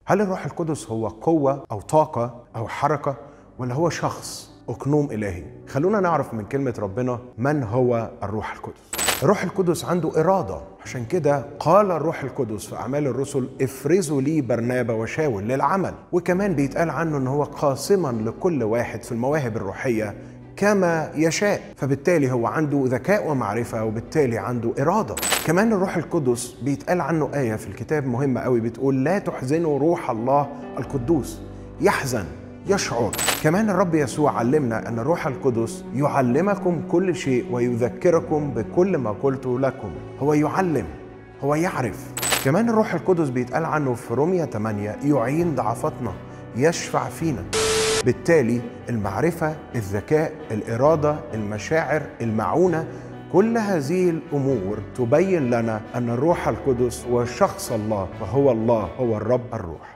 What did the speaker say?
هل الروح القدس هو قوة أو طاقة أو حركة ولا هو شخص أقنوم إلهي؟ خلونا نعرف من كلمة ربنا من هو الروح القدس. الروح القدس عنده إرادة عشان كده قال الروح القدس في أعمال الرسل افرزوا لي برنابا وشاول للعمل وكمان بيتقال عنه أنه هو قاسما لكل واحد في المواهب الروحية كما يشاء فبالتالي هو عنده ذكاء ومعرفة وبالتالي عنده إرادة كمان الروح القدس بيتقال عنه آية في الكتاب مهمة قوي بتقول لا تحزنوا روح الله القدوس يحزن يشعر كمان الرب يسوع علمنا أن الروح القدس يعلمكم كل شيء ويذكركم بكل ما قلت لكم هو يعلم هو يعرف كمان الروح القدس بيتقال عنه في رومية 8 يعين ضعفاتنا يشفع فينا بالتالي المعرفة الذكاء الإرادة المشاعر المعونة كل هذه الأمور تبين لنا أن الروح القدس هو شخص الله وهو الله هو الرب الروح